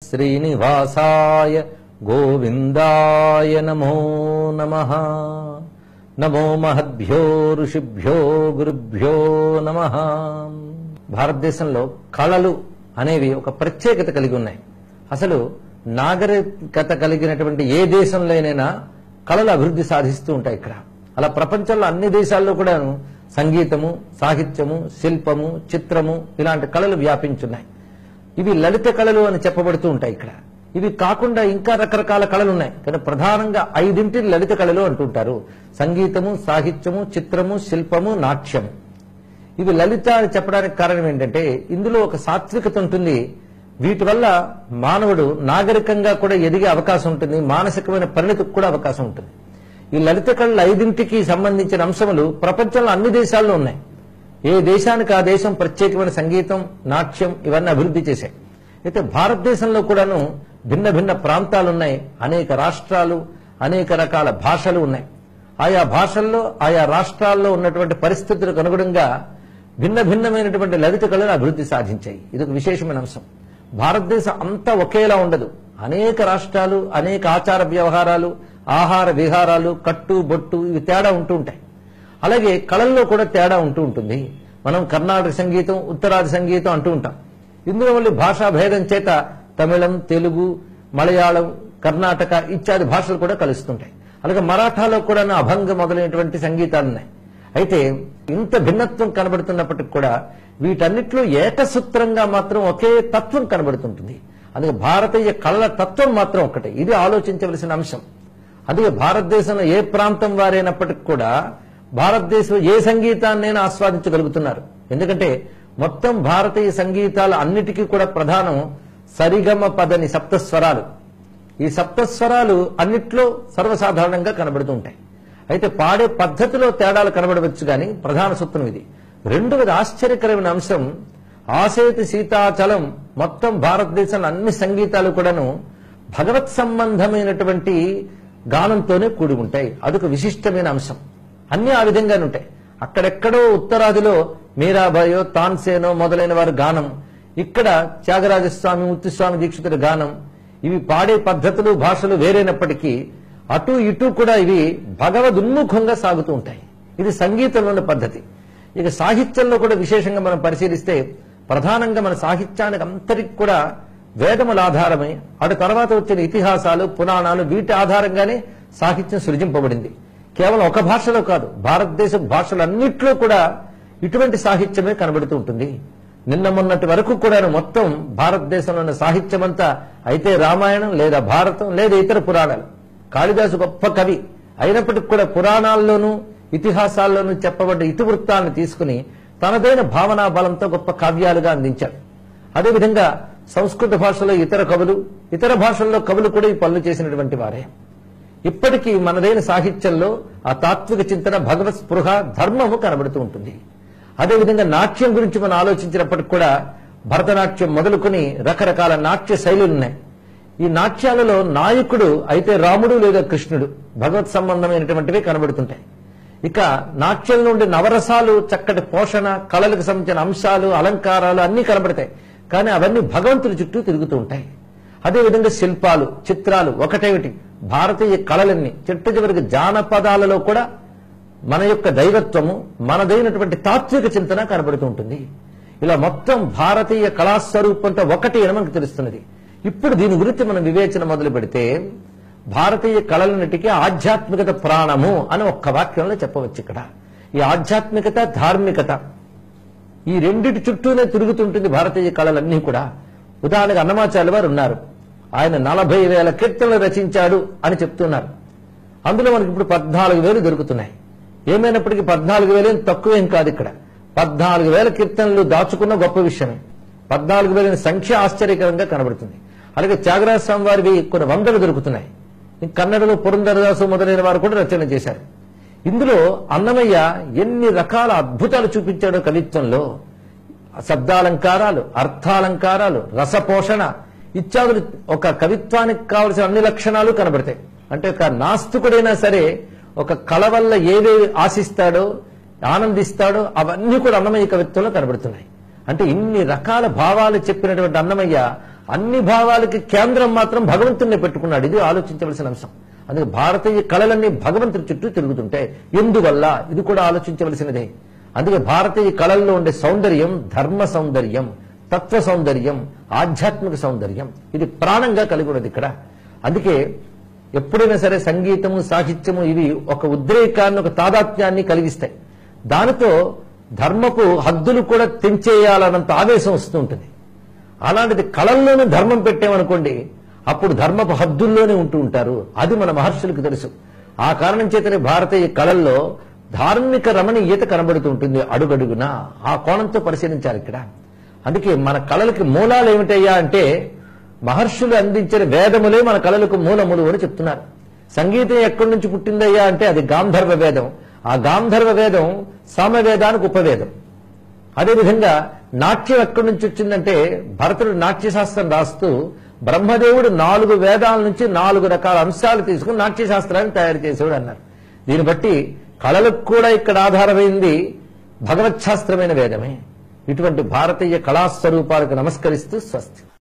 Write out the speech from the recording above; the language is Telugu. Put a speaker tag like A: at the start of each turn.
A: శ్రీనివాసాయ గోవిందాయ నమో నమ నమో మహద్భ్యో ఋషిభ్యో గురుభ్యో నమ భారతదేశంలో కళలు అనేవి ఒక ప్రత్యేకత కలిగి ఉన్నాయి అసలు నాగరికత కలిగినటువంటి ఏ దేశంలోనైనా కళలు అభివృద్ధి సాధిస్తూ ఉంటాయి ఇక్కడ అలా ప్రపంచంలో అన్ని దేశాల్లో కూడా సంగీతము సాహిత్యము శిల్పము చిత్రము ఇలాంటి కళలు వ్యాపించున్నాయి ఇవి లలిత కళలు అని చెప్పబడుతూ ఉంటాయి ఇక్కడ ఇవి కాకుండా ఇంకా రకరకాల కళలు ఉన్నాయి కానీ ప్రధానంగా ఐదింటిని లలిత కళలు అంటుంటారు సంగీతము సాహిత్యము చిత్రము శిల్పము నాట్యము ఇవి లలిత అని చెప్పడానికి కారణం ఏంటంటే ఇందులో ఒక సాత్వికత ఉంటుంది వీటి వల్ల మానవుడు నాగరికంగా కూడా ఎదిగే అవకాశం ఉంటుంది మానసికమైన పరిణతికి కూడా అవకాశం ఉంటుంది ఈ లలిత కళల ఐదింటికి సంబంధించిన అంశములు ప్రపంచంలో అన్ని దేశాల్లో ఉన్నాయి ఏ దేశానికి ఆ దేశం ప్రత్యేకమైన సంగీతం నాట్యం ఇవన్నీ అభివృద్ధి చేశాయి అయితే భారతదేశంలో కూడాను భిన్న భిన్న ప్రాంతాలు ఉన్నాయి అనేక రాష్ట్రాలు అనేక రకాల భాషలు ఉన్నాయి ఆయా భాషల్లో ఆయా రాష్ట్రాల్లో ఉన్నటువంటి పరిస్థితులకు అనుగుణంగా భిన్న భిన్నమైనటువంటి లలిత కళలు అభివృద్ధి సాధించాయి ఇది ఒక విశేషమైన అంశం భారతదేశం అంతా ఒకేలా ఉండదు అనేక రాష్ట్రాలు అనేక ఆచార వ్యవహారాలు ఆహార విహారాలు కట్టు బొట్టు ఇవి తేడా ఉంటూ ఉంటాయి అలాగే కళల్లో కూడా తేడా ఉంటూ ఉంటుంది మనం కర్ణాటక సంగీతం ఉత్తరాది సంగీతం అంటూ ఉంటాం ఇందులో మళ్ళీ భాషా భేదం చేత తమిళం తెలుగు మలయాళం కర్ణాటక ఇత్యాది భాషలు కూడా కలుస్తుంటాయి అలాగే మరాఠాలో కూడా అభంగ మొదలైనటువంటి సంగీతాలు ఉన్నాయి అయితే ఇంత భిన్నత్వం కనబడుతున్నప్పటికి కూడా వీటన్నిటిలో ఏకసూత్రంగా మాత్రం ఒకే తత్వం కనబడుతుంటుంది అందుకే భారతీయ కళల తత్వం మాత్రం ఒక్కటే ఇది ఆలోచించవలసిన అంశం అందుకే భారతదేశంలో ఏ ప్రాంతం వారైనప్పటికీ కూడా భారతదేశంలో ఏ సంగీతాన్నైనా ఆస్వాదించగలుగుతున్నారు ఎందుకంటే మొత్తం భారతీయ సంగీతాల అన్నిటికీ కూడా ప్రధానం సరిగమ పదని సప్తస్వరాలు ఈ సప్తస్వరాలు అన్నిట్లో సర్వసాధారణంగా కనబడుతూ ఉంటాయి అయితే పాడే పద్ధతిలో తేడాలు కనబడవచ్చు కానీ ప్రధాన సూత్రం ఇది రెండవది ఆశ్చర్యకరమైన అంశం ఆసేతి సీతాచలం మొత్తం భారతదేశంలో అన్ని సంగీతాలు కూడాను భగవత్ సంబంధమైనటువంటి గానంతోనే కూడి ఉంటాయి అదొక విశిష్టమైన అంశం అన్ని ఆ విధంగానే ఉంటాయి అక్కడెక్కడో ఉత్తరాదిలో మీరాబాయో తాన్సేనో మొదలైన వారి గానం ఇక్కడ త్యాగరాజస్వామి ముత్తుస్వామి దీక్షితుల గానం ఇవి పాడే పద్ధతులు భాషలు వేరైనప్పటికీ అటు ఇటు కూడా ఇవి భగవదున్ముఖంగా సాగుతూ ఉంటాయి ఇది సంగీతంలోని పద్ధతి ఇక సాహిత్యంలో కూడా విశేషంగా మనం పరిశీలిస్తే ప్రధానంగా మన సాహిత్యానికి అంతటికి కూడా వేదముల ఆధారమై అటు తర్వాత వచ్చిన ఇతిహాసాలు పురాణాలు వీటి ఆధారంగానే సాహిత్యం సృజింపబడింది కేవలం ఒక భాషలో కాదు భారతదేశ భాషలన్నింటిలో కూడా ఇటువంటి సాహిత్యమే కనబడుతూ ఉంటుంది నిన్న మొన్నటి వరకు కూడా మొత్తం భారతదేశంలో ఉన్న సాహిత్యం అంతా అయితే రామాయణం లేదా భారతం లేదా ఇతర పురాణాలు కాళిదాసు గొప్ప కవి అయినప్పటికీ కూడా పురాణాల్లోనూ ఇతిహాసాల్లోనూ చెప్పబడ్డ ఇతివృత్తాలను తీసుకుని తనదైన భావనా బలంతో గొప్ప కావ్యాలుగా అందించాడు అదేవిధంగా సంస్కృత భాషలో ఇతర కవులు ఇతర భాషల్లో కవులు కూడా ఈ పనులు చేసినటువంటి వారే ఇప్పటికీ మనదైన సాహిత్యంలో ఆ తాత్విక చింతన భగవత్ స్పృహ ధర్మము కనబడుతూ ఉంటుంది అదేవిధంగా నాట్యం గురించి మనం ఆలోచించినప్పటికి కూడా భరతనాట్యం మొదలుకొని రకరకాల నాట్య శైలులు ఉన్నాయి ఈ నాట్యాలలో నాయకుడు అయితే రాముడు లేదా కృష్ణుడు భగవత్ సంబంధమైనటువంటివి కనబడుతుంటాయి ఇక నాట్యం నుండి నవరసాలు చక్కటి పోషణ కళలకు సంబంధించిన అంశాలు అలంకారాలు అన్నీ కనబడతాయి కానీ అవన్నీ భగవంతుడి చుట్టూ తిరుగుతూ ఉంటాయి అదేవిధంగా శిల్పాలు చిత్రాలు ఒకటేమిటి భారతీయ కళలన్నీ చిట్ట చివరికి జానపదాలలో కూడా మన యొక్క దైవత్వము మనదైనటువంటి తాత్విక చింతన కనబడుతూ ఉంటుంది ఇలా మొత్తం భారతీయ కళాస్వరూపంతో ఒకటి అని మనకు తెలుస్తున్నది ఇప్పుడు దీని గురించి మనం వివేచన మొదలు పెడితే భారతీయ కళలన్నిటికీ ఆధ్యాత్మికత ప్రాణము అని ఒక్క వాక్యంలో చెప్పవచ్చు ఇక్కడ ఈ ఆధ్యాత్మికత ధార్మికత ఈ రెండిటి చుట్టూనే తిరుగుతుంటుంది భారతీయ కళలన్నీ కూడా ఉదాహరణకు అన్నమాచార్య వారు ఉన్నారు ఆయన నలభై వేల కీర్తనలు రచించాడు అని చెప్తున్నారు అందులో మనకి ఇప్పుడు పద్నాలుగు వేలు దొరుకుతున్నాయి ఏమైనప్పటికీ పద్నాలుగు వేలేం తక్కువేం కాదు ఇక్కడ పద్నాలుగు వేల కీర్తనలు దాచుకున్న గొప్ప విషయమే పద్నాలుగు వేల సంఖ్య ఆశ్చర్యకరంగా కనబడుతుంది అలాగే త్యాగరాజ స్వామి వారివి కొన్ని వందలు దొరుకుతున్నాయి కన్నడలో పురంధరదాసు మొదలైన వారు కూడా రచన చేశారు ఇందులో అన్నమయ్య ఎన్ని రకాల అద్భుతాలు చూపించాడో కవిత్వంలో శబ్దాలంకారాలు అర్థాలంకారాలు రసపోషణ ఇత్యాదులు ఒక కవిత్వానికి కావలసిన అన్ని లక్షణాలు కనబడతాయి అంటే ఒక నాస్తికుడైనా సరే ఒక కళ వల్ల ఏవేవి ఆశిస్తాడో ఆనందిస్తాడో అవన్నీ కూడా అన్నమయ్య కవిత్వంలో కనబడుతున్నాయి అంటే ఇన్ని రకాల భావాలు చెప్పినటువంటి అన్నమయ్య అన్ని భావాలకి కేంద్రం మాత్రం భగవంతుణ్ణి పెట్టుకున్నాడు ఇది ఆలోచించవలసిన అంశం అందుకే భారతీయ కళలన్నీ భగవంతుడి చుట్టూ తిరుగుతుంటాయి ఎందువల్ల ఇది కూడా ఆలోచించవలసినదే అందుకే భారతీయ కళల్లో ఉండే సౌందర్యం ధర్మ సౌందర్యం తత్వ సౌందర్యం ఆధ్యాత్మిక సౌందర్యం ఇది ప్రాణంగా కలిగి ఉన్నది ఇక్కడ అందుకే ఎప్పుడైనా సరే సంగీతము సాహిత్యము ఇవి ఒక ఉద్రేకాన్ని ఒక తాదాత్మ్యాన్ని కలిగిస్తాయి దానితో ధర్మపు హద్దులు కూడా తెంచేయాలన్నంత ఆవేశం వస్తూ ఉంటుంది అలాంటిది కళల్లోనే ధర్మం పెట్టామనుకోండి అప్పుడు ధర్మపు హద్దుల్లోనే ఉంటూ ఉంటారు అది మన మహర్షులకు తెలుసు ఆ కారణం చేతనే భారతీయ కళల్లో ధార్మిక రమణీయత కనబడుతూ ఉంటుంది అడుగడుగునా ఆ కోణంతో పరిశీలించాలి ఇక్కడ అందుకే మన కళలకి మూలాలు ఏమిటయ్యా అంటే మహర్షులు అందించిన వేదములే మన కళలకు మూలములు అని చెప్తున్నారు సంగీతం ఎక్కడి నుంచి పుట్టిందయ్యా అంటే అది గాంధర్వ వేదం ఆ గాంధర్వ వేదం సామవేదానికి ఉపవేదం అదేవిధంగా నాట్యం ఎక్కడి నుంచి వచ్చిందంటే భరతుడు నాట్యశాస్త్రం రాస్తూ బ్రహ్మదేవుడు నాలుగు వేదాల నుంచి నాలుగు రకాల అంశాలు తీసుకుని నాట్యశాస్త్రాన్ని తయారు చేసేవాడు అన్నారు దీన్ని బట్టి కళలకు కూడా ఇక్కడ ఆధారమైంది భగవత్ శాస్త్రమైన వేదమే ఇటువంటి భారతీయ కళాస్వరూపాలకు నమస్కరిస్తూ స్వస్తి